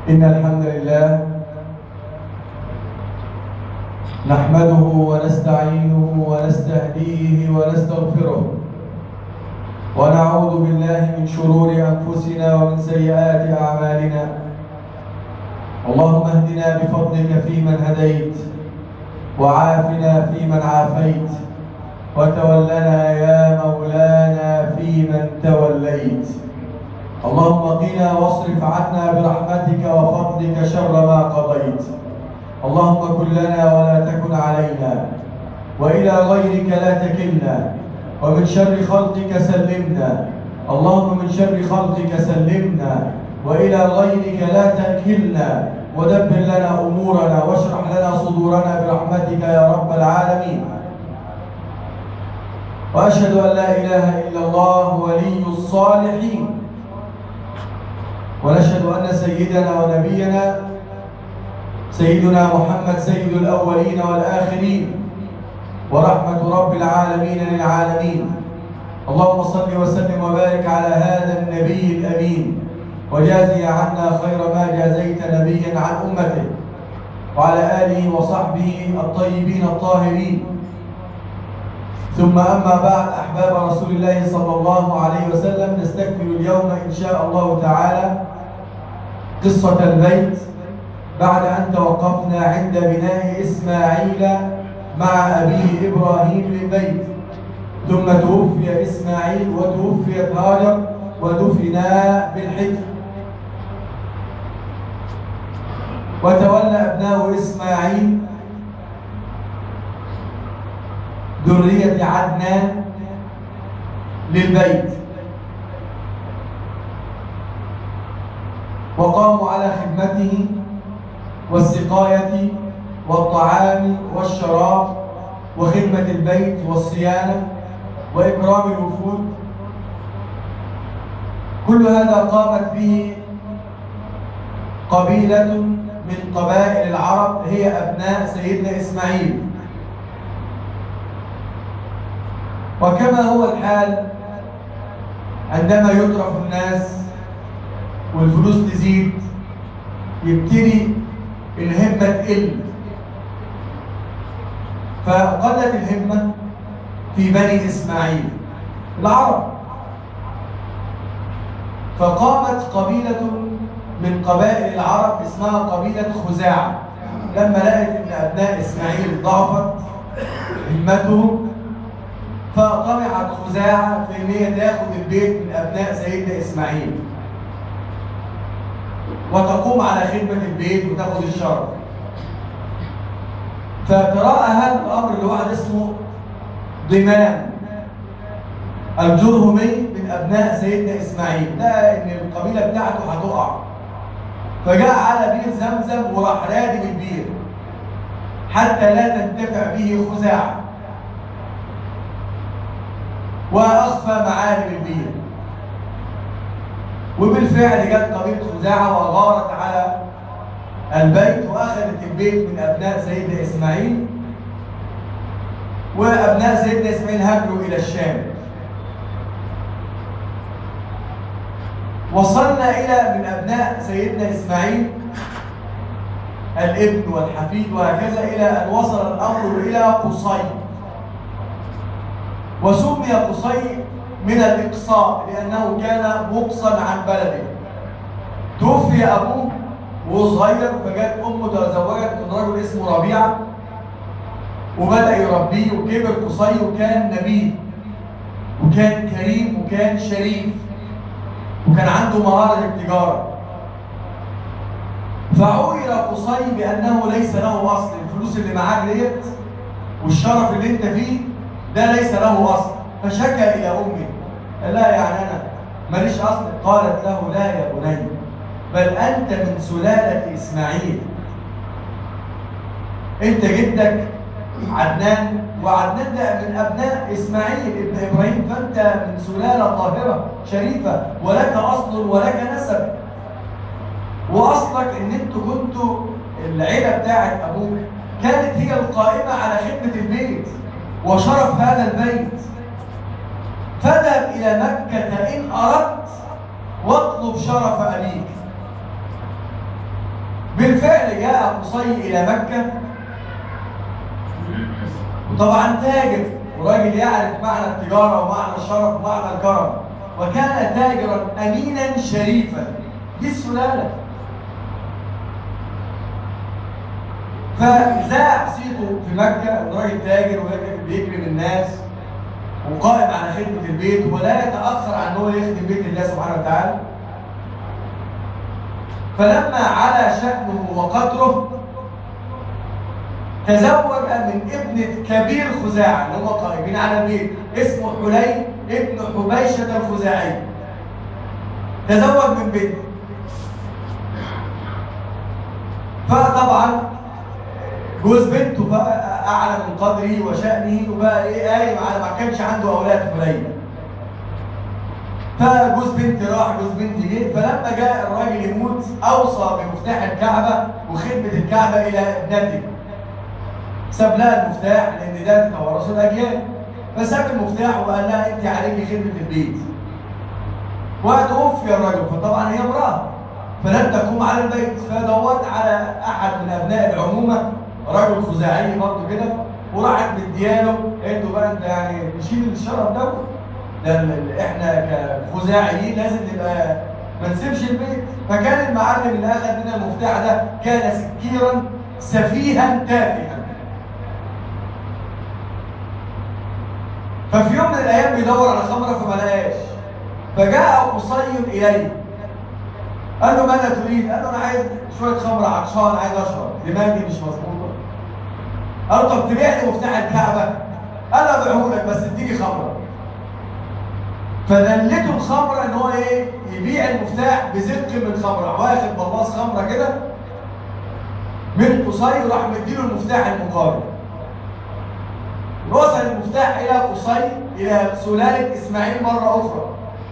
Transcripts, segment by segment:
إن الحمد لله نحمده ونستعينه ونستهديه ونستغفره ونعوذ بالله من شرور أنفسنا ومن سيئات أعمالنا اللهم اهدنا بفضلك فيمن هديت وعافنا فيمن عافيت وتولنا يا مولانا فيمن توليت اللهم قنا واصرف عنا برحمتك وفضلك شر ما قضيت اللهم كن لنا ولا تكن علينا والى غيرك لا تكلنا ومن شر خلقك سلمنا اللهم من شر خلقك سلمنا والى غيرك لا تكلنا ودبر لنا امورنا واشرح لنا صدورنا برحمتك يا رب العالمين واشهد ان لا اله الا الله ولي الصالحين ونشهد أن سيدنا ونبينا سيدنا محمد سيد الأولين والآخرين ورحمة رب العالمين للعالمين اللهم صل وسلم وبارك على هذا النبي الأمين وجازي عنا خير ما جازيت نبيا عن أمته وعلى آله وصحبه الطيبين الطاهرين ثم أما بعد أحباب رسول الله صلى الله عليه وسلم نستكمل اليوم إن شاء الله تعالى قصة البيت بعد أن توقفنا عند بناء إسماعيل مع أبيه إبراهيم للبيت ثم توفي إسماعيل وتوفيت هاجر ودفنا بالحجر وتولى أبناء إسماعيل ذرية عدنان للبيت وقاموا على خدمته والسقاية والطعام والشراب وخدمة البيت والصيانة وإكرام الوفود كل هذا قامت به قبيلة من قبائل العرب هي أبناء سيدنا إسماعيل وكما هو الحال عندما يترف الناس والفلوس تزيد يبتدي الهمة تقل فقلت الهمة في بني إسماعيل العرب فقامت قبيلة من قبائل العرب اسمها قبيلة خزاعة لما لقت ان ابناء اسماعيل ضعفت همتهم فطمعت خزاعة في ان هي تاخد البيت من ابناء سيدنا اسماعيل وتقوم على خدمة البيت وتاخد الشرف فتراءى هذا الامر اللي واحد اسمه ضمان الجرهمي من ابناء سيدنا اسماعيل ده ان القبيله بتاعته هتقع فجاء على بير زمزم وراح رادم البير حتى لا تنتفع به خزاعه واخفى معالم البير وبالفعل جت قبيله خزاعه وغارت على البيت واخذت البيت من ابناء سيدنا اسماعيل وابناء سيدنا اسماعيل هاجروا الى الشام وصلنا إلى من أبناء سيدنا إسماعيل الابن والحفيد وهكذا إلى أن وصل الأمر إلى قصي وسمي قصي من الإقصاء لأنه كان مقصا عن بلده توفي أبوه وهو صغير فجاءت أمه تزوجت من رجل اسمه ربيعة وبدأ يربيه وكبر قصي وكان نبي وكان كريم وكان شريف وكان عنده مهارة التجارة فعويل قصي بأنه ليس له أصل الفلوس اللي معاك ديت والشرف اللي أنت فيه ده ليس له أصل فشكى إلى أمه قال لا يعني أنا ماليش أصل قالت له لا يا بني بل أنت من سلالة إسماعيل أنت جدك عدنان وعدنان ده من ابناء اسماعيل ابن ابراهيم فانت من سلاله طاهره شريفه ولك اصل ولك نسب واصلك ان انتوا كنتوا العيله بتاعت ابوك كانت هي القائمه على خدمه البيت وشرف هذا البيت فاذهب الى مكه ان اردت واطلب شرف ابيك بالفعل جاء قصي إلى مكة وطبعا تاجر وراجل يعرف معنى التجارة ومعنى الشرف ومعنى الكرم وكان تاجرا أمينا شريفا دي السلالة فذاع صيته في مكة إن راجل تاجر وبيكرم الناس وقائم على خدمة البيت ولا يتأخر عن أنه يخدم بيت الله سبحانه وتعالى فلما علا شأنه وقدره تزوج من ابنة كبير خزاعة اللي هم قائمين على البيت اسمه حلي ابن حبيشة الخزاعي تزوج من بنت فطبعا جوز بنته بقى اعلى من قدره وشأنه وبقى ايه قايم على ما كانش عنده اولاد حلي فجوز بنت راح جوز بنت جه فلما جاء الراجل يموت اوصى بمفتاح الكعبه وخدمه الكعبه الى ابنته ساب لها المفتاح لان ده توارث الاجيال فساب المفتاح وقال لها انت عليكي خدمه البيت وتوفي الرجل فطبعا هي امراه فلن تقوم على البيت فدورت على احد من ابناء العمومه رجل خزاعي برضه كده وراحت مدياله قالت له بقى انت يعني نشيل الشرف ده ده احنا كخزاعيين لازم نبقى ما نسيبش البيت فكان المعلم اللي اخذ منها المفتاح ده كان سكيرا سفيها تافها ففي يوم من الايام بيدور على خمره فما لقاش فجاء قصي اليه قال له ماذا تريد؟ قال له انا عايز شويه خمره عطشان عايز اشرب دماغي مش مظبوطه قال له طب تبيع لي مفتاح الكعبه؟ قال له ابيعه لك بس اديني خمره فدلته الخمره ان هو ايه؟ يبيع المفتاح بزق من خمره واخد بلاص خمره كده من قصي وراح مديله المفتاح المقابل وصل المفتاح الى قصي الى سلاله اسماعيل مره اخرى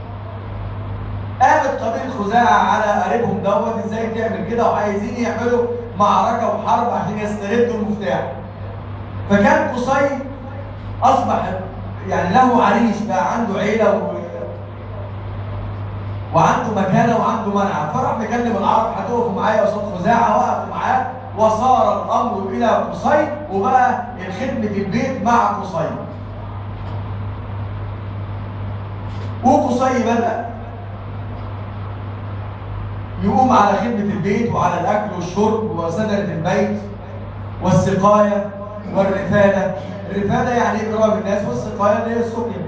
قامت قبيله خزاعه على قريبهم دوت ازاي تعمل كده وعايزين يعملوا معركه وحرب عشان يستردوا المفتاح فكان قصي اصبح يعني له عريش بقى عنده عيله و... وعنده مكانه وعنده منعه فراح مكلم العرب هتقفوا معايا قصاد خزاعه وقفوا معاه وصار الامر الى قصي وبقى خدمه البيت مع قصي وقصي بدا يقوم على خدمه البيت وعلى الاكل والشرب وسدره البيت والسقايه والرفاده الرفاده يعني اكرام الناس والسقايه اللي هي السقيا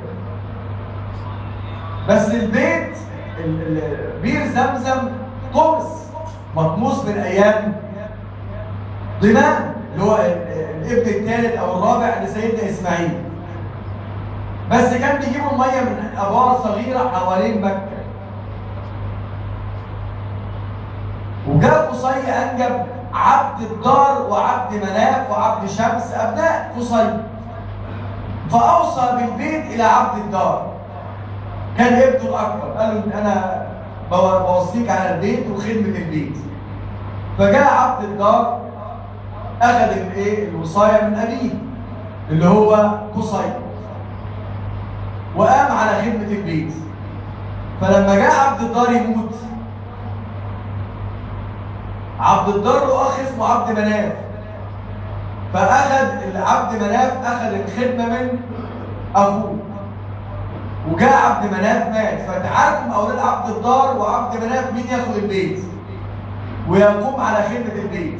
بس البيت بير زمزم طمس مطموس من ايام ضمان اللي هو الابن الثالث او الرابع لسيدنا اسماعيل بس كان بيجيبوا الميه من ابوار صغيره حوالين مكه وجاء قصي انجب عبد الدار وعبد مناف وعبد شمس ابناء قصي فاوصى بالبيت الى عبد الدار كان ابنه الاكبر قال له انا بوصيك على البيت وخدمه البيت فجاء عبد الدار اخذ الايه الوصايه من ابيه اللي هو قصي وقام على خدمه البيت فلما جاء عبد الدار يموت عبد الدار له اخ اسمه عبد مناف فاخذ عبد مناف اخذ الخدمه من ابوه وجاء عبد مناف مات فتعاركم اولاد عبد الدار وعبد مناف مين ياخد البيت ويقوم على خدمه البيت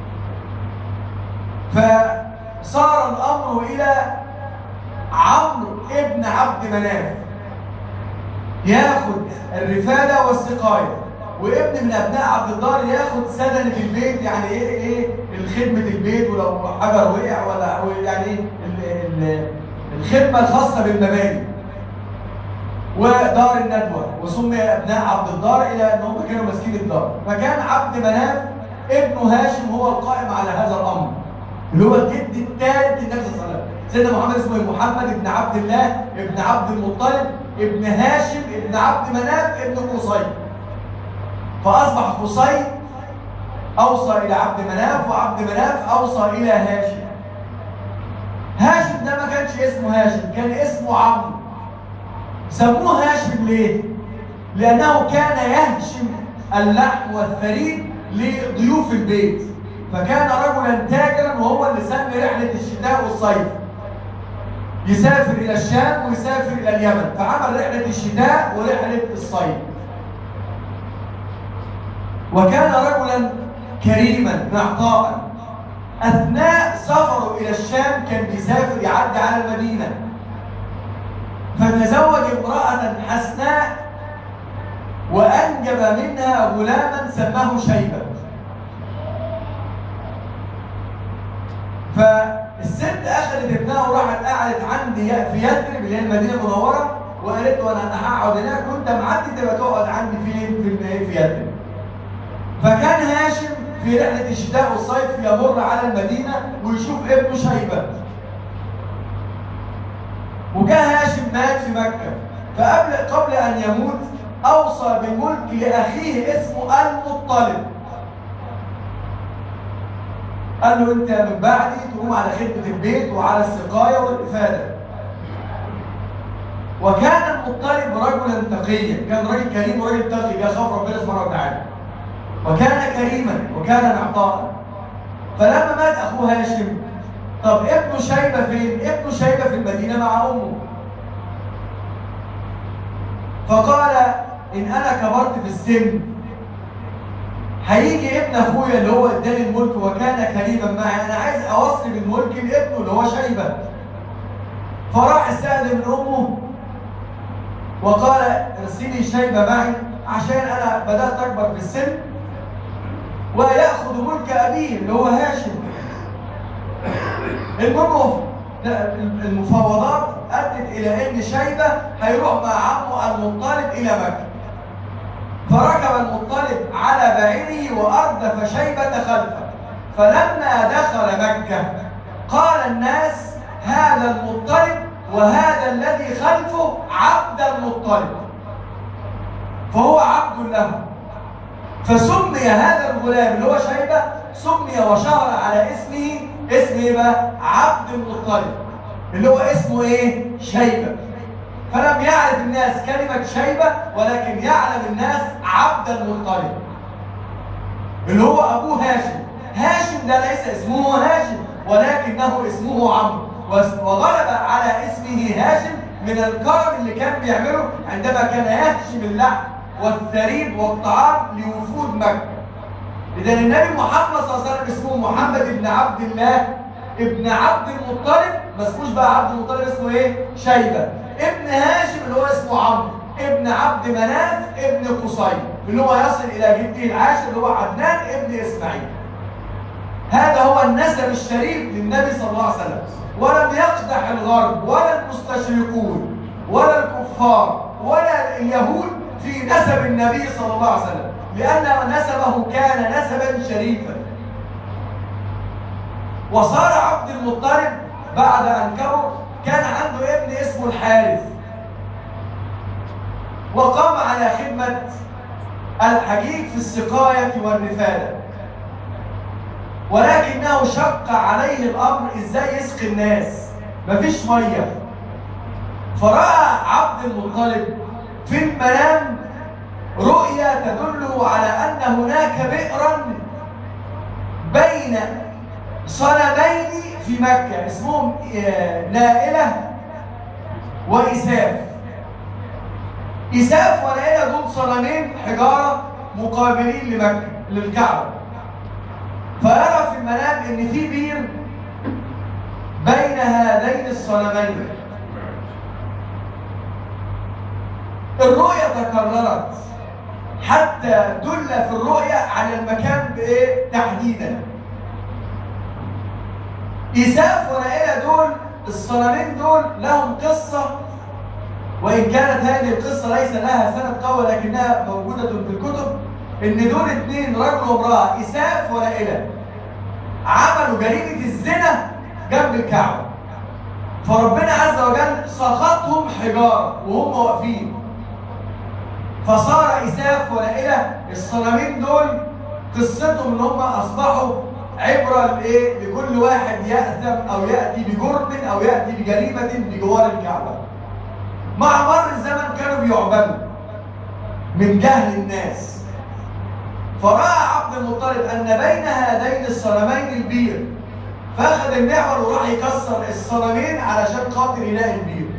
فصار الامر الى عمرو ابن عبد مناف ياخد الرفاده والسقايه وابن من ابناء عبد الدار ياخد سدنه البيت يعني ايه ايه الخدمه البيت ولو حجر وقع ولا يعني ايه الخدمه الخاصه بالمباني ودار الندوه وسمي ابناء عبد الدار الى ان هم كانوا ماسكين الدار فكان عبد مناف ابن هاشم هو القائم على هذا الامر اللي هو الجد الثالث للنبي صلى الله عليه وسلم سيدنا محمد اسمه محمد بن عبد الله ابن عبد المطلب ابن هاشم ابن عبد مناف ابن قصي فاصبح قصي اوصى الى عبد مناف وعبد مناف اوصى الى هاشم هاشم ده ما كانش اسمه هاشم كان اسمه عمرو سموه هاشم ليه لانه كان يهشم اللحم والثريد لضيوف البيت فكان رجلا تاجرا وهو اللي سمي رحلة الشتاء والصيف يسافر إلى الشام ويسافر إلى اليمن فعمل رحلة الشتاء ورحلة الصيف وكان رجلا كريما معطاء أثناء سفره إلى الشام كان بيسافر يعدي على المدينة فتزوج امرأة حسناء وأنجب منها غلاما سماه شيبة فالست أخذت ابنها وراحت قعدت عندي في يثرب اللي هي المدينة المنورة وقالت له أنا هقعد هناك وأنت معدي تبقى تقعد عندي فين في في يثرب فكان هاشم في رحلة الشتاء والصيف يمر على المدينة ويشوف ابنه شيبة وجاء هاشم مات في مكة فقبل قبل أن يموت أوصى بالملك لأخيه اسمه المطلب قال له أنت من بعدي تقوم على خدمة البيت وعلى السقاية والإفادة وكان المطلب رجلا تقيا كان رجل كريم ورجل تقي يخاف ربنا سبحانه وتعالى وكان كريما وكان معطاء فلما مات أخوه هاشم طب ابنه شيبة فين؟ ابنه شيبة في المدينة مع أمه فقال إن أنا كبرت في السن هيجي ابن أخويا اللي هو اداني الملك وكان كريما معي أنا عايز أوصل الملك لابنه اللي هو شيبة فراح استأذن من أمه وقال ارسلي شيبة معي عشان أنا بدأت أكبر في السن ويأخذ ملك أبيه اللي هو هاشم المهم المفاوضات أدت إلى أن شيبة هيروح مع عمه المطلب إلى مكة فركب المطلب على بعيره وأردف شيبة خلفه فلما دخل مكة قال الناس هذا المطلب وهذا الذي خلفه عبد المطلب فهو عبد له فسمي هذا الغلام اللي هو شيبة سمي وشهر على اسمه اسم ايه بقى؟ عبد المطلب اللي هو اسمه ايه؟ شيبة فلم يعرف الناس كلمة شيبة ولكن يعلم الناس عبد المطلب اللي هو أبوه هاشم هاشم ده ليس اسمه هاشم ولكنه اسمه عمرو وغلب على اسمه هاشم من الكرم اللي كان بيعمله عندما كان يهشم اللحم والثريد والطعام لوفود مكة إذا النبي محمد صلى الله عليه وسلم اسمه محمد بن عبد الله ابن عبد المطلب ما اسموش بقى عبد المطلب اسمه ايه؟ شيبة ابن هاشم اللي هو اسمه عمرو ابن عبد مناف ابن قصي اللي هو يصل إلى جده العاشر اللي هو عدنان ابن إسماعيل هذا هو النسب الشريف للنبي صلى الله عليه وسلم ولم يقدح الغرب ولا المستشرقون ولا الكفار ولا اليهود في نسب النبي صلى الله عليه وسلم لأن نسبه كان نسبا شريفا وصار عبد المطلب بعد أن كبر كان عنده ابن اسمه الحارث وقام على خدمة الحجيج في السقاية والرفادة ولكنه شق عليه الأمر إزاي يسقي الناس مفيش مية فرأى عبد المطلب في المنام رؤيا تدل على أن هناك بئرا بين صنمين في مكة اسمهم آه، نائلة وإساف إساف ونائلة دول صنمين حجارة مقابلين لمكة للكعبة فيرى في المنام إن في بير بين هذين الصنمين الرؤيا تكررت حتى دل في الرؤيا على المكان بايه تحديدا إيساف ونائلة دول الصنمين دول لهم قصة وإن كانت هذه القصة ليس لها سند قوي لكنها موجودة في الكتب إن دول اثنين رجل وامرأة إساف ونائلة عملوا جريمة الزنا جنب الكعبة فربنا عز وجل سخطهم حجارة وهم واقفين فصار إساف ونائلة الصنمين دول قصتهم ان هم اصبحوا عبرة لايه لكل واحد يأثم او يأتي بجرم او يأتي بجريمة بجوار الكعبة مع مر الزمن كانوا بيعبدوا من جهل الناس فرأى عبد المطلب أن بين هذين الصنمين البير فأخذ المعول وراح يكسر الصنمين علشان خاطر يلاقي البير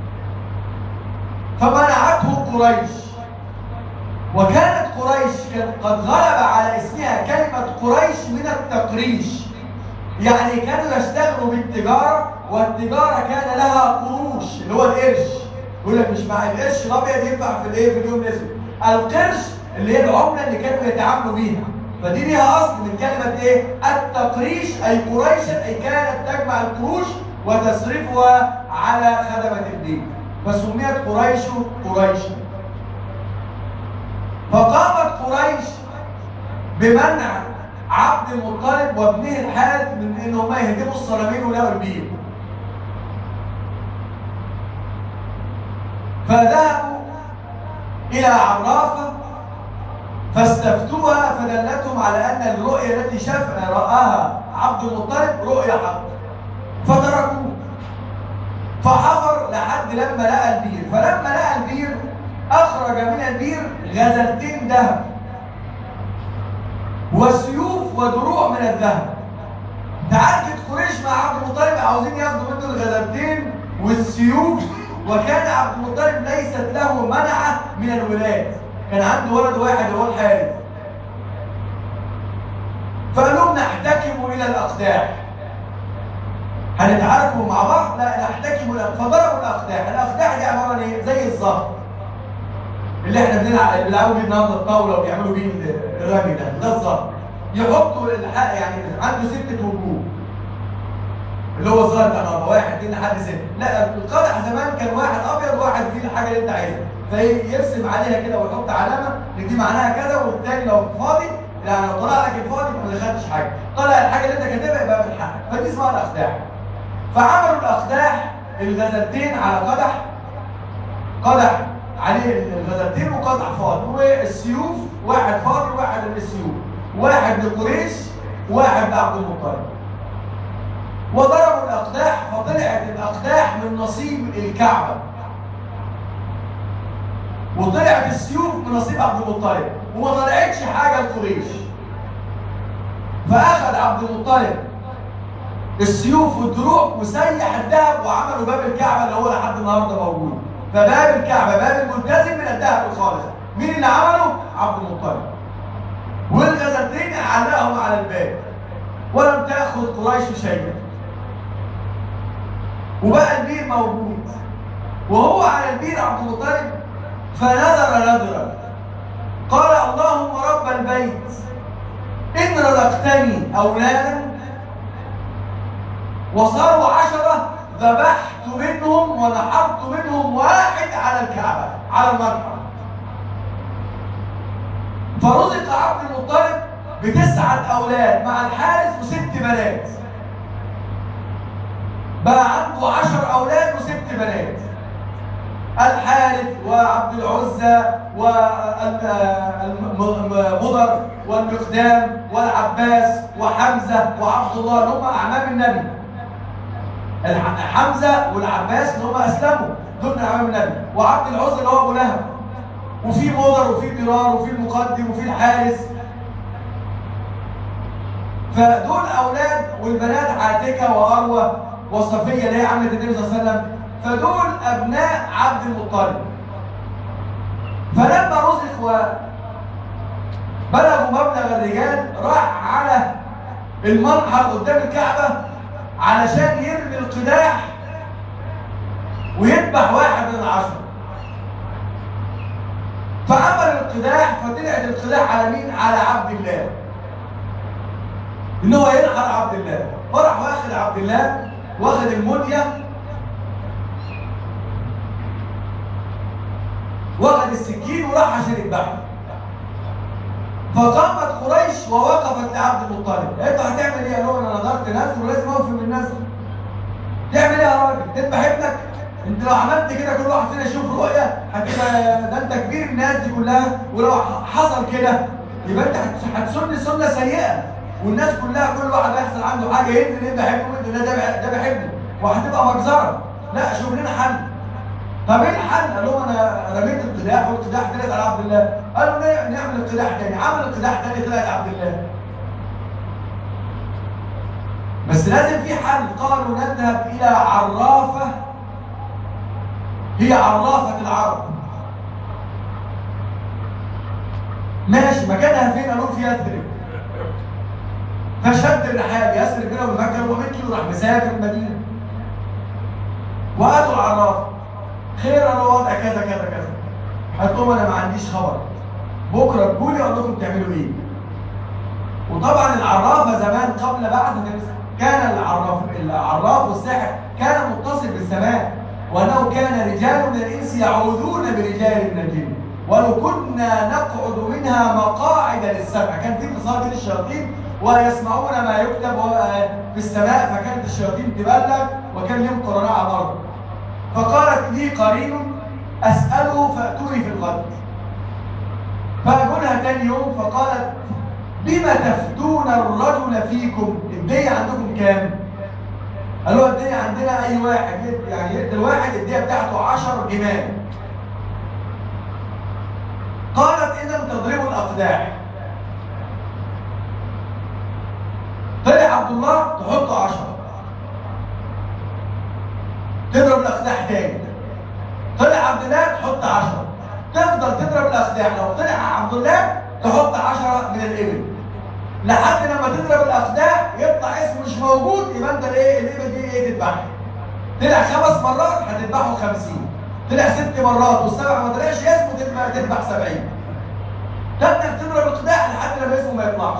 فمنعته قريش وكانت قريش كان قد غلب على اسمها كلمة قريش من التقريش يعني كانوا يشتغلوا بالتجارة والتجارة كان لها قروش اللي هو القرش يقول لك مش مع القرش الأبيض ينفع في الإيه في اليوم الأسود القرش اللي هي العملة اللي كانوا يتعاملوا بيها فدي ليها أصل من كلمة إيه؟ التقريش أي قريشا أي كانت تجمع القروش وتصرفها على خدمة الدين فسميت قريش قريشا فقامت قريش بمنع عبد المطلب وابنه الحارث من ان هم يهدموا الصنمين ولقوا البير فذهبوا الى عرافه فاستفتوها فدلتهم على ان الرؤيا التي شاف راها عبد المطلب رؤيا حق فتركوه فحفر لحد لما لقى البير فلما لقى البير اخرج من البير غزلتين ذهب وسيوف ودروع من الذهب تعاركت قريش مع عبد المطلب عاوزين ياخدوا منه الغزلتين والسيوف وكان عبد المطلب ليست له منعه من الولاد كان عنده ولد واحد هو الحارث فقالوا نحتكم الى الاقداح هنتعاركوا مع بعض لا نحتكم فضربوا الاقداح الاقداح دي عباره عن ايه زي الزهر اللي احنا بنلعب بيلعبوا بيه النهارده الطاوله وبيعملوا بيه الرمي ده ده الزهر يحطوا الحق يعني عنده ستة وجوه اللي هو الظاهر بتاع النهارده واحد اثنين لحد ستة لا القدح زمان كان واحد ابيض وواحد فيه الحاجه اللي انت عايزها فيرسم عليها كده ويحط علامه ان دي معناها كذا والتاني لو فاضي يعني لو طلع لك الفاضي ما خدتش حاجه طلع الحاجه اللي انت كاتبها يبقى من حقك فدي اسمها الاخداع فعملوا الاخداع الغزلتين على قدح قدح عليه الغزلتين وقدح فاضي والسيوف واحد فاضي وواحد من السيوف واحد لقريش واحد لعبد المطلب وضربوا الاقداح فطلعت الاقداح من نصيب الكعبه وطلعت السيوف من نصيب عبد المطلب وما طلعتش حاجه لقريش فاخذ عبد المطلب السيوف والدروع وسيح الذهب وعملوا باب الكعبه اللي هو لحد النهارده موجود فباب الكعبه باب الملتزم من الذهب الخالص مين اللي عمله؟ عبد المطلب والغزلتين علقهم على الباب ولم تاخذ قريش شيئا وبقى البير موجود وهو على البير عبد المطلب فنذر نذرا قال اللهم رب البيت ان رزقتني اولادا وصاروا عشره ذبحت منهم ونحرت منهم واحد على الكعبه على المرحله فرزق عبد المطلب بتسعة أولاد مع الحارس وست بنات بقى عنده عشر أولاد وست بنات الحارث وعبد العزة والمضر والمقدام والعباس وحمزة وعبد الله اللي هم أعمام النبي حمزة والعباس اللي هم أسلموا دول من أعمام النبي وعبد العزة اللي هو أبو لهب وفي مضر وفي ضرار وفي المقدم وفي الحارس فدول اولاد والبنات عاتكه واروى وصفيه اللي هي عمه النبي صلى الله عليه وسلم فدول ابناء عبد المطلب فلما رزق وبلغوا مبلغ الرجال راح على المنحر قدام الكعبه علشان يرمي القداح ويذبح واحد من العشره فعمل القداح فطلعت القداح على مين؟ على عبد الله. ان هو ينحر عبد الله، فراح واخد عبد الله واخد المنية واخد السكين وراح عشان يذبحه. فقامت قريش ووقفت لعبد المطلب، انت هتعمل ايه يا نور؟ انا نظرت ناس ولازم اوفي من الناس. تعمل ايه يا راجل؟ تذبح ابنك؟ انت لو عملت كده كل واحد فينا يشوف رؤيه هتبقى ده انت كبير الناس دي كلها ولو حصل كده يبقى انت هتسن سنه سيئه والناس كلها كل واحد هيحصل عنده حاجه ينزل يذبح ابنه ده ده ده بحبه وهتبقى مجزره لا شوف لنا حل طب ايه الحل؟ قال لهم انا رميت القداح والقداح طلعت على عبد الله قالوا نعمل القداح تاني عمل القداح تاني طلعت عبد الله بس لازم في حل قالوا نذهب الى عرافه هي عرافه العرب ماشي مكانها فين قالوا في يثرب فشد الرحال يثرب بينه وبين مكه 400 كيلو راح مسافر المدينه وقالوا العرافه خير انا وضع كذا كذا كذا قالت لهم انا ما عنديش خبر بكره تقولي اقول لكم تعملوا ايه وطبعا العرافه زمان قبل بعث كان العراف العراف والساحر كان متصل بالسماء وانه كان رجال من الانس يعوذون برجال من الجن ولو كنا نقعد منها مقاعد للسمع كان في اتصال بين الشياطين ويسمعون ما يكتب في السماء فكانت الشياطين تبلغ وكان لهم قرناء على الارض فقالت لي قرين اساله فاتوني في الغد فاقولها تاني يوم فقالت بما تفتون الرجل فيكم الدية عندكم كام؟ قالوا الدية عندنا أي واحد يعني يقتل واحد الدية بتاعته 10 جمال قالت إذا تضربوا الأقداح طلع عبد الله تحط 10 تضرب الأقداح تاني طلع عبد الله تحط 10 تفضل تضرب الأقداح لو طلع عبد الله تحط 10 من الإبل لحد لما تضرب الاقداح يطلع اسمه مش موجود يبقى انت الايه الابل دي ايه تذبحها طلع خمس مرات هتذبحه 50 طلع ست مرات والسبع ما طلعش اسمه تذبح تذبح 70 تبدا تضرب الاقداح لحد لما اسمه ما يطلعش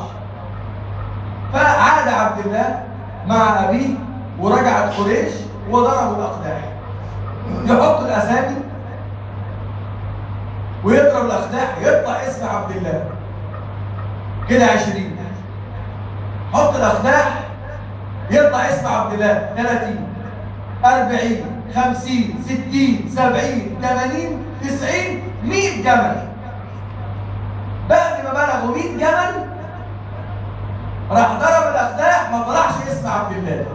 فعاد عبد الله مع ابيه ورجعت قريش وضربوا الاقداح يحط الاسامي ويضرب الاقداح يطلع اسم عبد الله كده 20 حط الاقداح يطلع اسم عبد الله 30 40 50 60 70 80 90 100 جمل بعد ما بلغوا 100 جمل راح ضرب الاقداح ما طلعش اسم عبد الله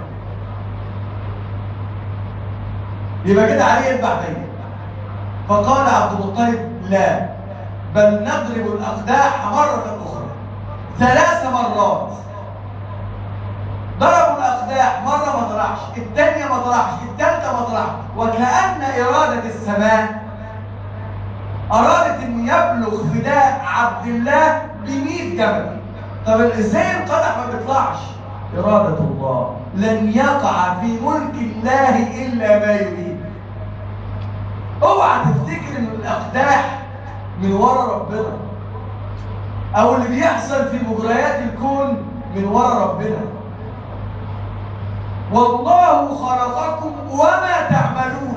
يبقى كده عليه يذبح ميت فقال عبد المطلب لا بل نضرب الاقداح مره اخرى ثلاث مرات ضربوا الاقداح مره ما طلعش الثانيه ما طلعش الثالثه ما طلعش وكان اراده السماء ارادت ان يبلغ فداء عبد الله ب 100 جبل طب ازاي القدح ما بيطلعش اراده الله لن يقع في ملك الله الا ما يريد اوعى تفتكر ان الاقداح من ورا ربنا او اللي بيحصل في مجريات الكون من ورا ربنا والله خلقكم وما تعملون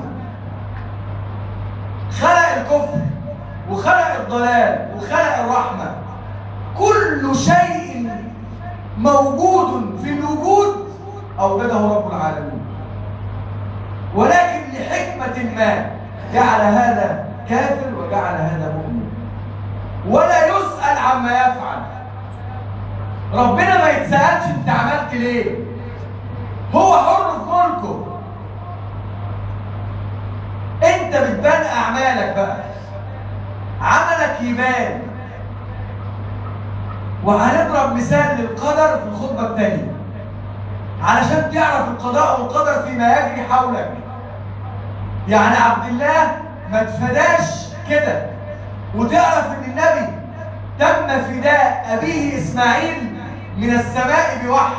خلق الكفر وخلق الضلال وخلق الرحمة كل شيء موجود في الوجود أوجده رب العالمين ولكن لحكمة ما جعل هذا كافر وجعل هذا مؤمن ولا يسأل عما يفعل ربنا ما يتسألش انت عملت ليه هو حر في ملكه انت بتبان اعمالك بقى عملك يبان وهنضرب مثال للقدر في الخطبه الثانيه علشان تعرف القضاء والقدر فيما يجري حولك يعني عبد الله ما اتفداش كده وتعرف ان النبي تم فداء ابيه اسماعيل من السماء بوحي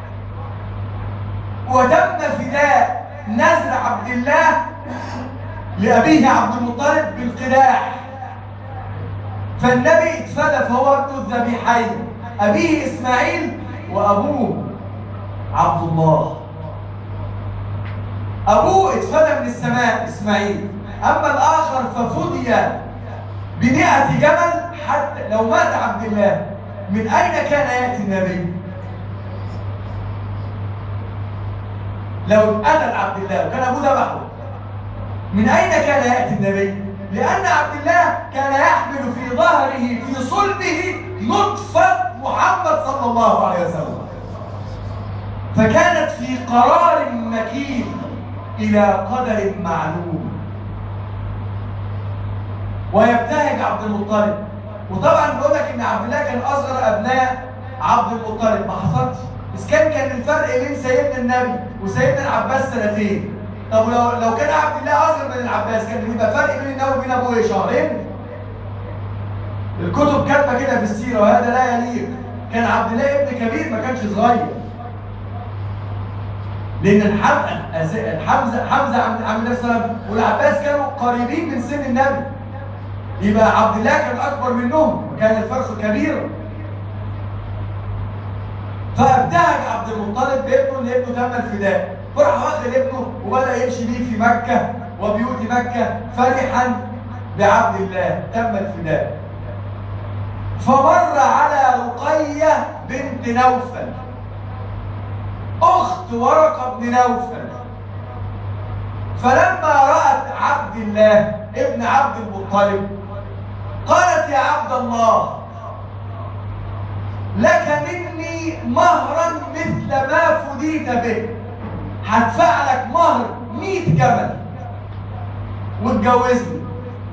وتم فداء نزر عبد الله لأبيه عبد المطلب بالقداح فالنبي اتفدى فهو ابن الذبيحين أبيه إسماعيل وأبوه عبد الله أبوه اتفدى من السماء إسماعيل أما الآخر ففدي بمئة جمل حتى لو مات عبد الله من أين كان يأتي النبي؟ لو قتل عبد الله وكان ابوه ذبحه من اين كان ياتي النبي؟ لان عبد الله كان يحمل في ظهره في صلبه نطفه محمد صلى الله عليه وسلم فكانت في قرار مكين الى قدر معلوم ويبتهج عبد المطلب وطبعا بيقول لك ان عبد الله كان اصغر ابناء عبد المطلب ما حصلش بس كان كان الفرق بين سيدنا النبي وسيدنا العباس سنتين طب لو لو كان عبد الله اصغر من العباس كان يبقى فرق بين النبي وبين ابوه شهرين الكتب كاتبه كده في السيره وهذا لا يليق كان عبد الله ابن كبير ما كانش صغير لان الحمزه حمزه حمزه عم النبي صلى الله عليه وسلم والعباس كانوا قريبين من سن النبي يبقى عبد الله كان اكبر منهم كان الفرق كبير فابتهج عبد المطلب بابنه اللي ابنه تم الفداء فراح واخد ابنه وبدا يمشي بيه في مكه وبيوت مكه فرحا بعبد الله تم الفداء فمر على رقيه بنت نوفل اخت ورقه بن نوفل فلما رات عبد الله ابن عبد المطلب قالت يا عبد الله لك مني مهرا مثل ما فديت به هدفع لك مهر 100 جمل واتجوزني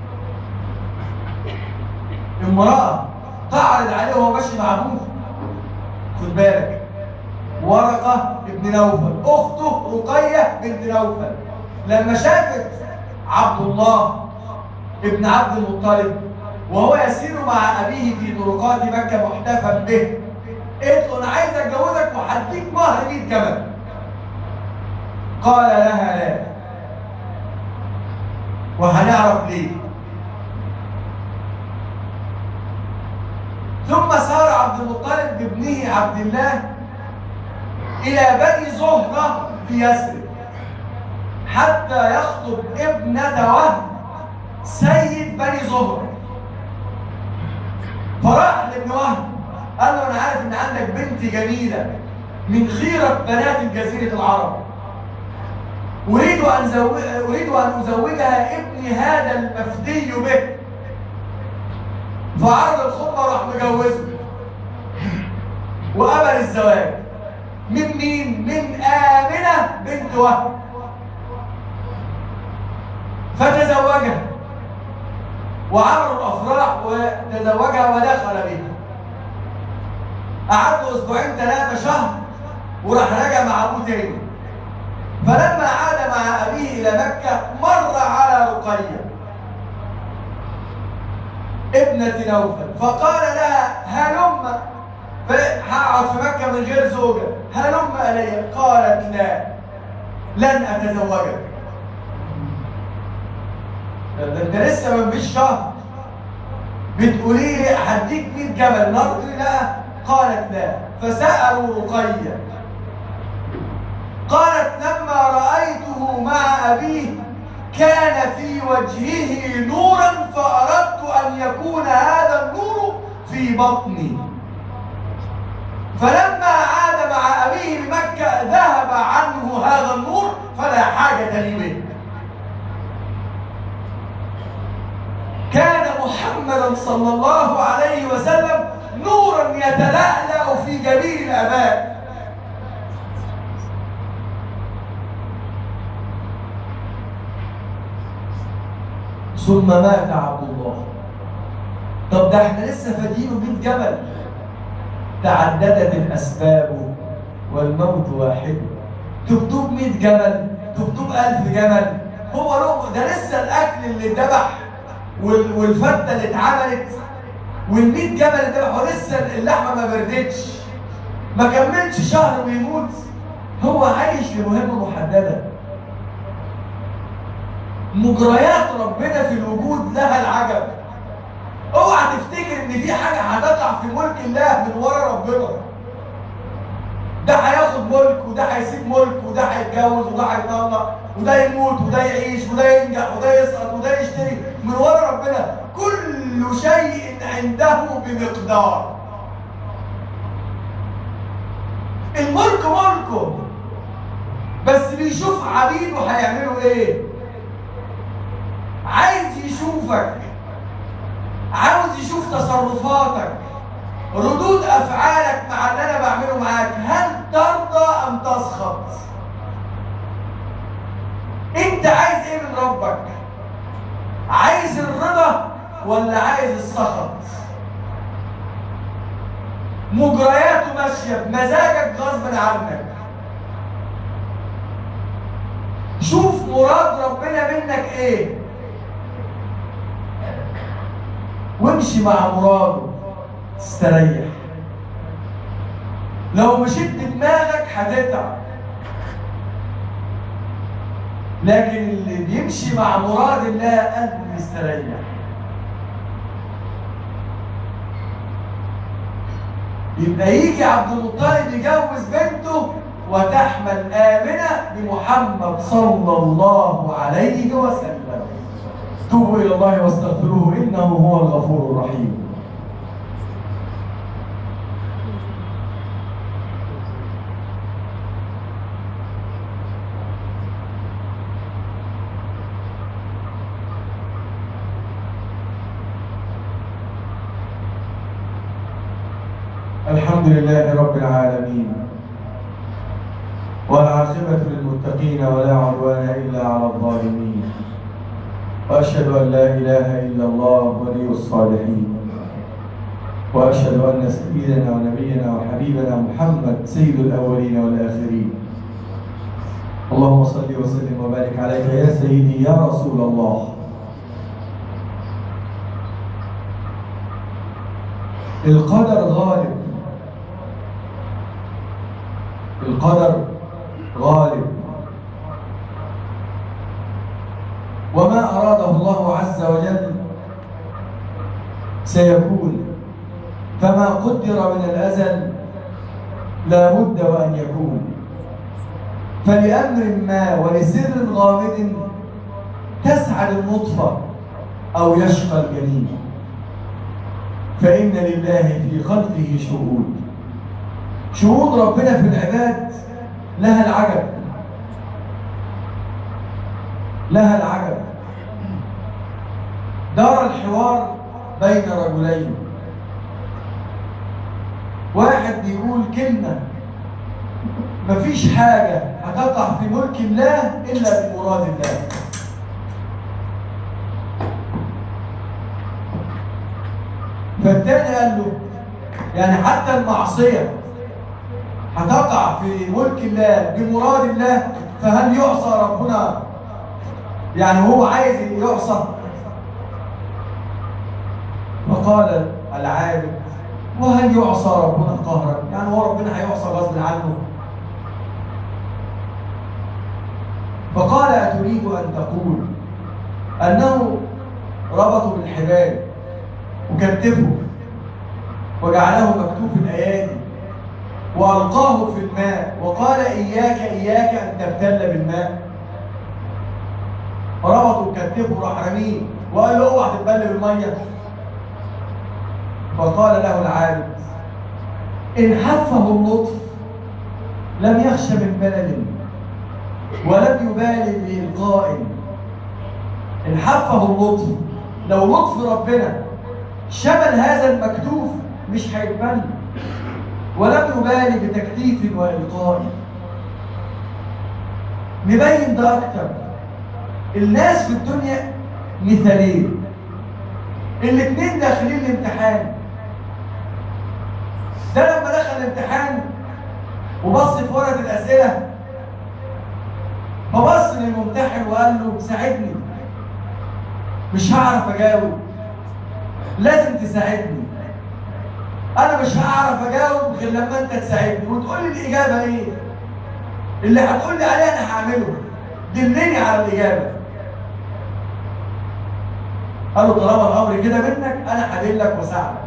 امرأة تعرض عليه وهو ماشي مع ابوه خد بالك ورقة ابن نوفل أخته رقية بنت نوفل لما شافت عبد الله ابن عبد المطلب وهو يسير مع أبيه في طرقات مكة محتفا به قلت له أنا عايز أتجوزك وهديك مهر 100 جمل قال لها لا وهنعرف ليه ثم سار عبد المطلب بابنه عبد الله إلى بني زهرة في يثرب حتى يخطب ابنة وهب سيد بني زهرة فراح لابن وهب قال له انا عارف ان عندك بنت جميله من خيره بنات جزيره العرب اريد ان زو... اريد ان ازوجها ابني هذا المفدي به فعرض الخطبه وراح مجوزه وقبل الزواج من مين؟ من آمنة بنت وهب فتزوجها وعملوا الافراح وتزوجها ودخل بها قعد له اسبوعين ثلاثه شهر وراح رجع مع ابوه تاني فلما عاد مع ابيه الى مكه مر على رقيه ابنة نوفل فقال لها هلم هقعد في مكة من غير زوجة هلم إلي قالت لا لن أتزوجك ده انت لسه ما فيش شهر بتقولي لي هديك 100 جبل النهارده تقولي لا قالت لا فسالوا رقيه قالت لما رايته مع ابيه كان في وجهه نورا فاردت ان يكون هذا النور في بطني فلما عاد مع ابيه لمكه ذهب عنه هذا النور فلا حاجه لي به كان محمدا صلى الله عليه وسلم نورا يتلألأ في جميع الآباء ثم مات عبد الله طب ده احنا لسه فادينه 100 جبل تعددت الاسباب والموت واحد تكتب 100 جمل تكتب 1000 جمل هو له ده لسه الاكل اللي اتذبح والفته اللي اتعملت وال100 جمل اللي ذبحوا لسه اللحمه ما بردتش ما كملش شهر ويموت هو عايش لمهمه محدده مجريات ربنا في الوجود لها العجب اوعى تفتكر ان في حاجه هتقع في ملك الله من ورا ربنا ده هياخد ملك وده هيسيب ملك وده هيتجوز وده هيطلق وده يموت وده يعيش وده ينجح وده يسقط وده يشتري من ورا ربنا كل شيء عنده بمقدار الملك ملكه بس بيشوف عبيده هيعملوا ايه عايز يشوفك عاوز يشوف تصرفاتك ردود افعالك مع اللي انا بعمله معاك هل ترضى ام تسخط انت عايز ايه من ربك عايز الرضا ولا عايز السخط مجرياته ماشيه بمزاجك غصب عنك شوف مراد ربنا منك ايه وامشي مع مراده تستريح لو مشيت بدماغك هتتعب لكن اللي بيمشي مع مراد الله قلبه يستريح يبقى يجي عبد المطلب يجوز بنته وتحمل آمنة بمحمد صلى الله عليه وسلم توبوا إلى الله واستغفروه إنه هو الغفور الرحيم الحمد لله رب العالمين والعاقبة للمتقين ولا عدوان إلا على الظالمين وأشهد أن لا إله إلا الله ولي الصالحين وأشهد أن سيدنا ونبينا وحبيبنا محمد سيد الأولين والآخرين اللهم صل وسلم وبارك عليك يا سيدي يا رسول الله القدر غالب القدر غالب وما أراده الله عز وجل سيكون فما قدر من الأزل لا بد وأن يكون فلأمر ما ولسر غامض تسعد النطفة أو يشقى الجنين فإن لله في خلقه شهود شهود ربنا في العباد لها العجب لها العجب دار الحوار بين رجلين واحد بيقول كلمة مفيش حاجة هتقع في ملك الله إلا بمراد الله فالتاني قال له يعني حتى المعصية هتقع في ملك الله بمراد الله فهل يعصى ربنا يعني هو عايز يعصى فقال العابد وهل يعصى ربنا قهرا يعني هو ربنا هيعصى غصب عنه فقال أتريد أن تقول أنه ربطوا بالحبال وكتفه وجعله مكتوف الأيادي وألقاه في الماء وقال إياك إياك أن تبتل بالماء فربطوا كتفه راح رميه وقال له اوعى تتبل بالميه فقال له العابد إن حفه اللطف لم يخش من بلد ولم يبالي بإلقاء إن حفه اللطف لو لطف ربنا شمل هذا المكتوف مش هيتبل ولم يبالي بتكليف وإلقاء نبين ده أكتر الناس في الدنيا مثالين الاثنين داخلين الامتحان ده لما دخل الامتحان وبص في ورقه الاسئله فبص للممتحن وقال له ساعدني مش هعرف اجاوب لازم تساعدني انا مش هعرف اجاوب غير لما انت تساعدني وتقول لي الاجابه ايه اللي هتقول لي عليه انا هعمله دلني على الاجابه قال له طالما الامر كده منك انا هدلك واساعدك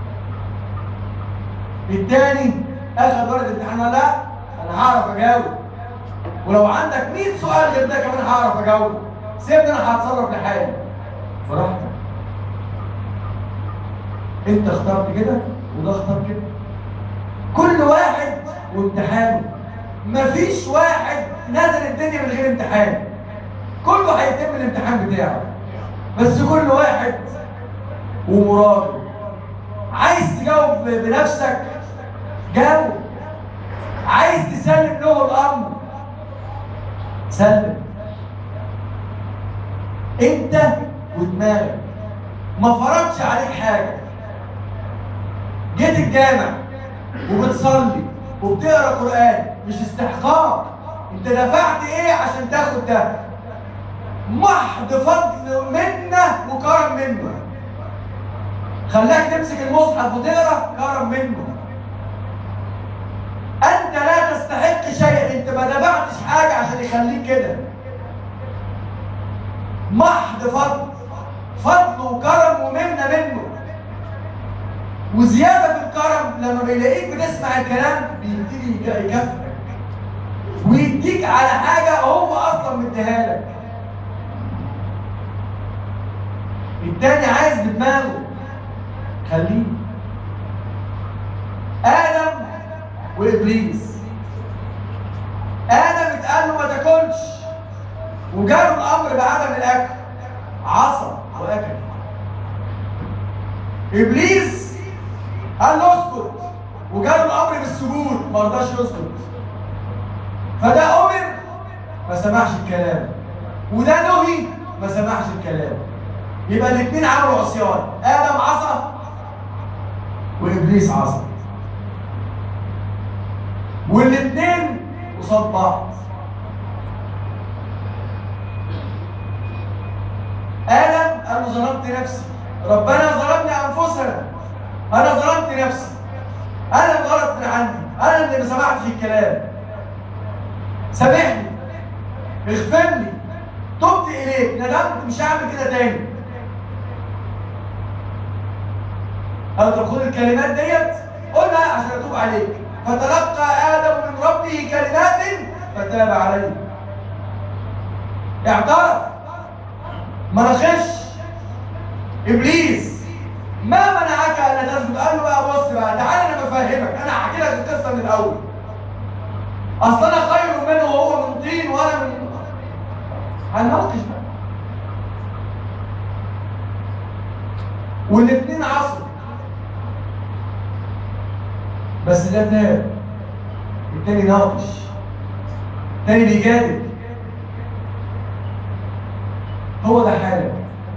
الثاني اخذ ورقه الامتحان لا انا هعرف اجاوب ولو عندك 100 سؤال غير ده كمان هعرف اجاوب سيبني انا هتصرف لحالي براحتك انت اخترت كده وده اختار كده كل واحد وامتحانه مفيش واحد نازل الدنيا من غير امتحان كله هيتم الامتحان بتاعه بس كل واحد ومراده عايز تجاوب بنفسك جاوب عايز تسلم له الامر سلم انت ودماغك ما فرضش عليك حاجة جيت الجامع وبتصلي وبتقرا قرآن مش استحقاق انت دفعت ايه عشان تاخد ده محض فضل منه وكرم منه خلاك تمسك المصحف وتقرا كرم منه انت لا تستحق شيء انت ما دفعتش حاجه عشان يخليك كده محض فضل فضل وكرم ومنه منه وزياده في الكرم لما بيلاقيك بتسمع الكلام بيبتدي يكافئك ويديك على حاجه هو اصلا مديها لك التاني عايز بدماغه خليه ادم وابليس ادم اتقال له ما تاكلش وجاله الامر بعدم الاكل عصى واكل ابليس قال له اسكت وجاله الامر بالسجود ما رضاش يسكت فده امر ما سمعش الكلام وده نهي ما سمعش الكلام يبقى الاثنين عملوا عصيان ادم عصى وابليس عصى والاثنين قصاد بعض ادم قال له ظلمت نفسي ربنا ظلمنا انفسنا انا ظلمت نفسي انا الغلط من عندي انا اللي ما سمعتش الكلام سامحني اغفر لي تبت اليك ندمت مش هعمل كده تاني أو تقول الكلمات ديت قولها عشان أتوب عليك فتلقى آدم من ربه كلمات فتاب عليه اعترف ما نخش إبليس ما منعك أن تسجد قال له بقى بص بقى تعالى أنا بفهمك أنا هحكي لك القصة من الأول أصل أنا خير منه وهو من طين وأنا من هنناقش بقى والاثنين عصوا بس ده تاب التاني ناقش التاني بيجادل هو ده حالك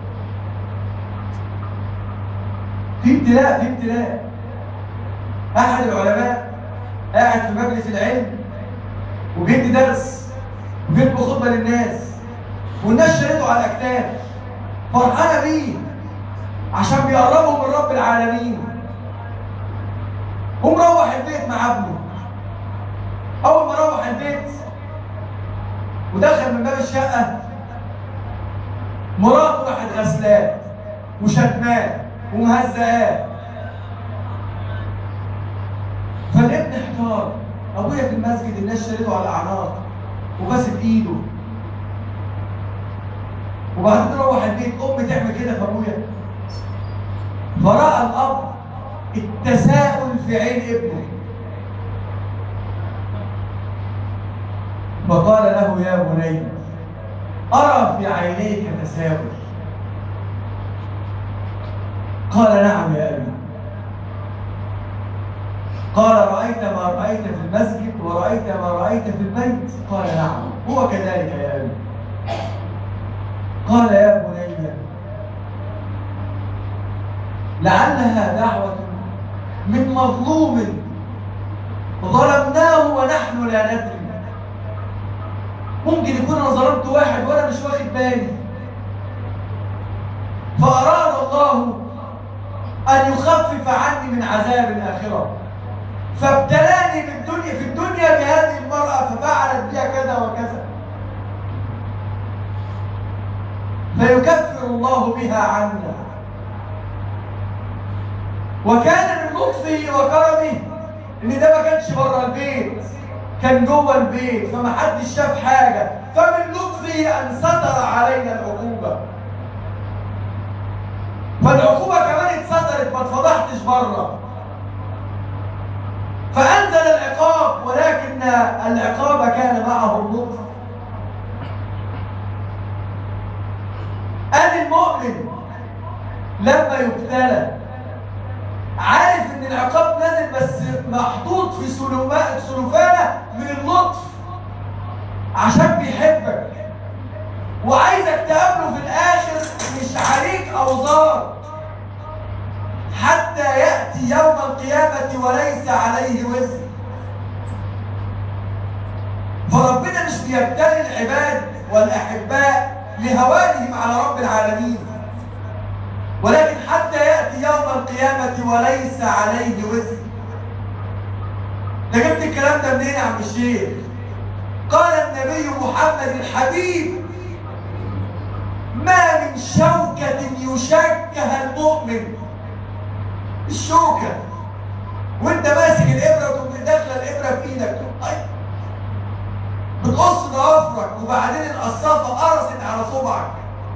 في ابتلاء في ابتلاء احد العلماء قاعد في مجلس العلم وبيدي درس وبيدي خطبه للناس والناس شالته على الاكتاف فرحانه بيه عشان بيقربوا من رب العالمين ومروح البيت مع ابنه اول ما روح البيت ودخل من باب الشقه مراته راحت غسلاه وشتماه ومهزقاه فالابن احتار ابويا في المسجد الناس شالته على الاعناق وغسل ايده وبعدين تروح البيت ام تعمل كده في ابويا فراى الاب التساؤل في عين ابنه فقال له يا بني أرى في عينيك تساؤل قال نعم يا أبي قال رأيت ما رأيت في المسجد ورأيت ما رأيت في البيت قال نعم هو كذلك يا أبي قال يا بني لعلها دعوة من مظلوم ظلمناه ونحن لا ندري ممكن يكون انا ظلمت واحد وانا مش واخد بالي فاراد الله ان يخفف عني من عذاب الاخره فابتلاني بالدنيا في الدنيا بهذه المراه ففعلت بها كذا وكذا فيكفر الله بها عنا وكان من لطفه وكرمه ان ده ما كانش بره البيت كان جوه البيت فما حدش شاف حاجه فمن لطفه ان ستر علينا العقوبه فالعقوبه كمان اتسترت ما اتفضحتش بره فانزل العقاب ولكن العقاب كان معه اللطف ادي المؤمن لما يبتلى عارف ان العقاب نازل بس محطوط في سلوفانه من اللطف عشان بيحبك وعايزك تقابله في الاخر مش عليك اوزار حتى يأتي يوم القيامة وليس عليه وزر فربنا مش بيبتلي العباد والأحباء لهوانهم على رب العالمين ولكن حتى يأتي يوم القيامة وليس عليه وزر ده جبت الكلام ده منين يا عم الشيخ قال النبي محمد الحبيب ما من شوكة يشكها المؤمن الشوكة وانت ماسك الإبرة وتقوم داخلة الإبرة في إيدك أي بتقص ضوافرك وبعدين القصافة قرصت على صبعك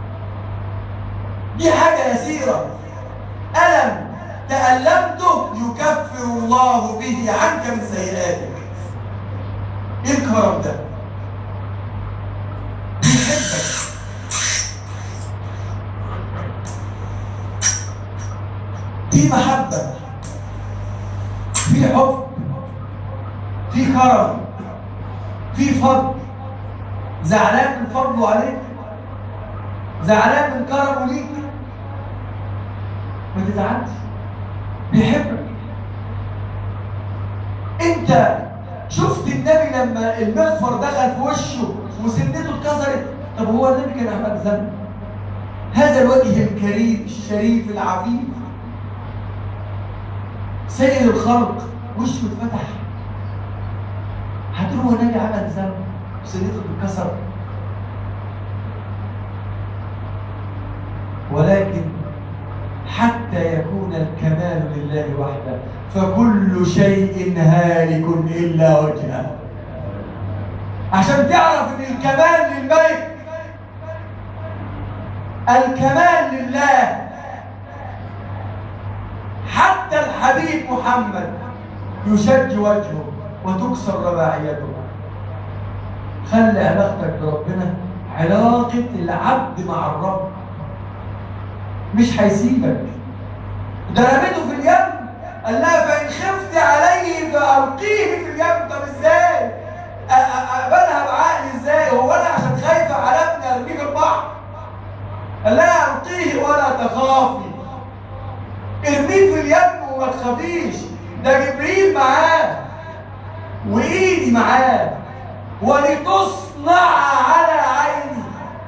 دي حاجة يسيرة ألم تألمته يكفر الله به عنك من سيئاتك ايه الكرم ده بيحبك في محبة في حب في كرم في فضل زعلان من فضله عليك زعلان من كرمه ليك ما تزعلش بيحبك انت شفت النبي لما المغفر دخل في وشه وسنته اتكسرت طب هو النبي كان عمل ذنب هذا الوجه الكريم الشريف العفيف سيد الخلق وشه اتفتح هتقول هو النبي عمل ذنب وسنته اتكسر ولكن حتى يكون الكمال لله وحده فكل شيء هالك الا وجهه عشان تعرف ان الكمال للملك الكمال لله حتى الحبيب محمد يشج وجهه وتكسر رباعيته خلي علاقتك بربنا علاقة العبد مع الرب مش هيسيبك ده رميته في اليم قال لها فإن خفت عليه فألقيه في اليم طب ازاي؟ أقبلها بعقلي ازاي؟ هو أنا عشان خايفة على ابني أرميه في البحر؟ قال لها ألقيه ولا تخافي ارميه في اليم وما تخافيش ده جبريل معاه وإيدي معاه ولتصنع على عيني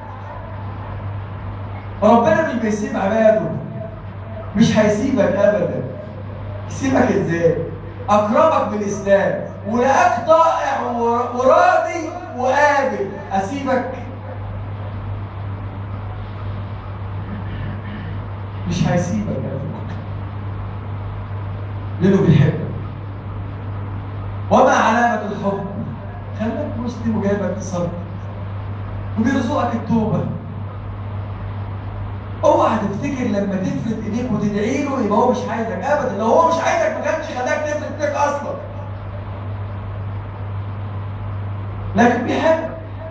ربنا مش بيسيب عباده مش هيسيبك ابدا يسيبك ازاي اكرمك بالاسلام ولقاك طائع وراضي وقابل اسيبك مش هيسيبك ابدا لانه بيحبك وما علامة الحب خلاك مسلم وجايبك تصلي وبيرزقك التوبه اوعى تفتكر لما تفرد ايديك وتدعي له يبقى هو مش عايزك ابدا لو هو مش عايزك ما كانش خلاك تفرد ايديك اصلا لكن بيحبك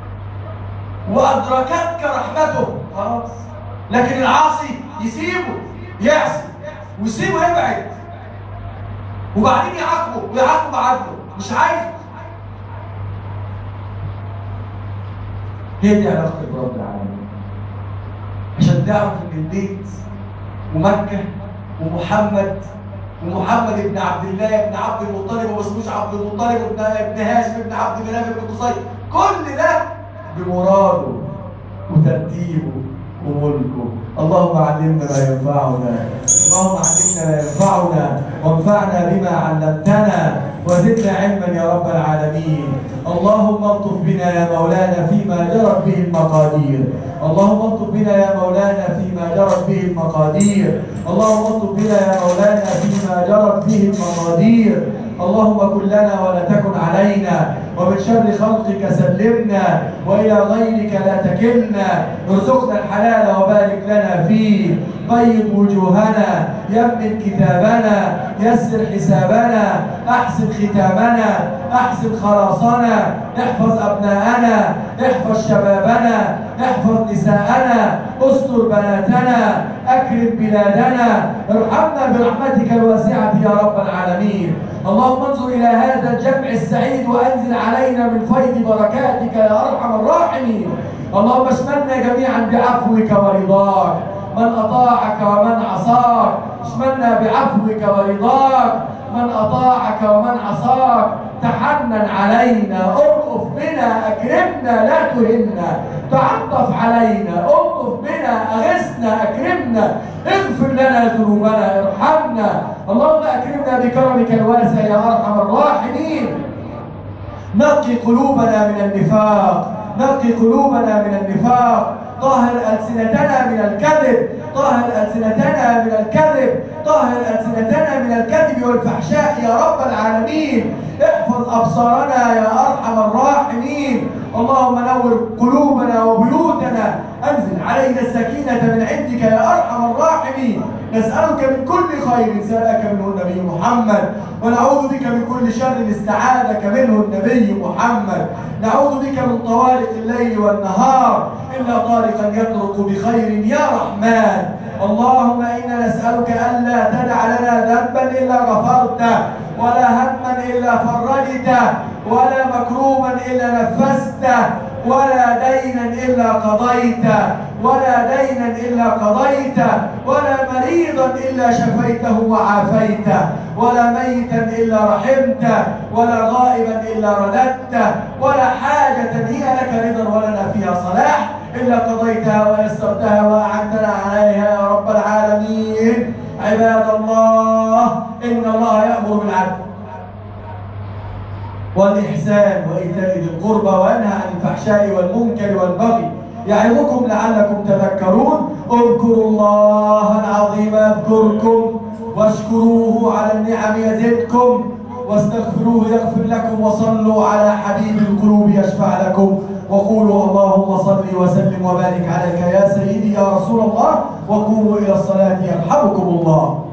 وادركتك رحمته خلاص لكن العاصي يسيبه يعصي ويسيبه يبعد وبعدين يعاقبه ويعاقبه بعدله مش عايزه هي دي علاقتك برب العالمين عشان تعرف ان البيت ومكه ومحمد ومحمد ابن عبد الله ابن عبد المطلب وما اسموش عبد المطلب ابن ابن هاشم ابن عبد مناف ابن قصي كل ده بمراده وترتيبه وملكه اللهم علمنا ما ينفعنا اللهم علمنا ما ينفعنا وانفعنا بما علمتنا وزدنا علما يا رب العالمين اللهم الطف بنا يا مولانا فيما جرت به المقادير اللهم الطف بنا يا مولانا فيما جرت به المقادير اللهم الطف بنا يا مولانا فيما جرت به المقادير اللهم كن لنا ولا تكن علينا ومن شر خلقك سلمنا والى غيرك لا تكلنا ارزقنا الحلال وبارك لنا فيه بيض وجوهنا يمن كتابنا يسر حسابنا احسن ختامنا احسن خلاصنا احفظ ابناءنا احفظ شبابنا احفظ نساءنا استر بناتنا اكرم بلادنا ارحمنا برحمتك الواسعه يا رب العالمين اللهم انظر الى هذا الجمع السعيد وانزل علينا من فيض بركاتك يا ارحم الراحمين اللهم اشملنا جميعا بعفوك ورضاك من أطاعك ومن عصاك اشملنا بعفوك ورضاك من أطاعك ومن عصاك تحنن علينا ارأف بنا أكرمنا لا تهنا تعطف علينا الطف بنا أغثنا أكرمنا اغفر لنا ذنوبنا ارحمنا اللهم أكرمنا بكرمك الواسع يا أرحم الراحمين نقي قلوبنا من النفاق نقي قلوبنا من النفاق طهر ألسنتنا من الكذب طهر ألسنتنا من الكذب طهر ألسنتنا من الكذب والفحشاء يا رب العالمين احفظ أبصارنا يا أرحم الراحمين اللهم نور قلوبنا وبيوتنا أنزل علينا السكينة من عندك يا أرحم الراحمين نسألك من كل خير سألك منه النبي محمد ونعوذ بك من كل شر استعاذك منه النبي محمد نعوذ بك من طوارق الليل والنهار إلا طارقا يطرق بخير يا رحمن اللهم إنا نسألك ألا تدع لنا ذنبا إلا غفرته ولا هما إلا فرجته ولا مكروبا إلا نفسته ولا دينا إلا قضيته ولا دينا إلا قضيته ولا مريضا إلا شفيته وعافيته ولا ميتا إلا رحمته ولا غائبا إلا رددته ولا حاجة هي لك رضا ولنا فيها صلاح إلا قضيتها ويسرتها وأعنتنا عليها يا رب العالمين عباد الله إن الله يأمر بالعدل والإحسان وإيتاء ذي القربى وينهى عن الفحشاء والمنكر والبغي يعظكم لعلكم تذكرون اذكروا الله العظيم يذكركم واشكروه على النعم يزدكم واستغفروه يغفر لكم وصلوا على حبيب القلوب يشفع لكم وقولوا اللهم صل وسلم وبارك عليك يا سيدي يا رسول الله وقوموا إلى الصلاة يرحمكم الله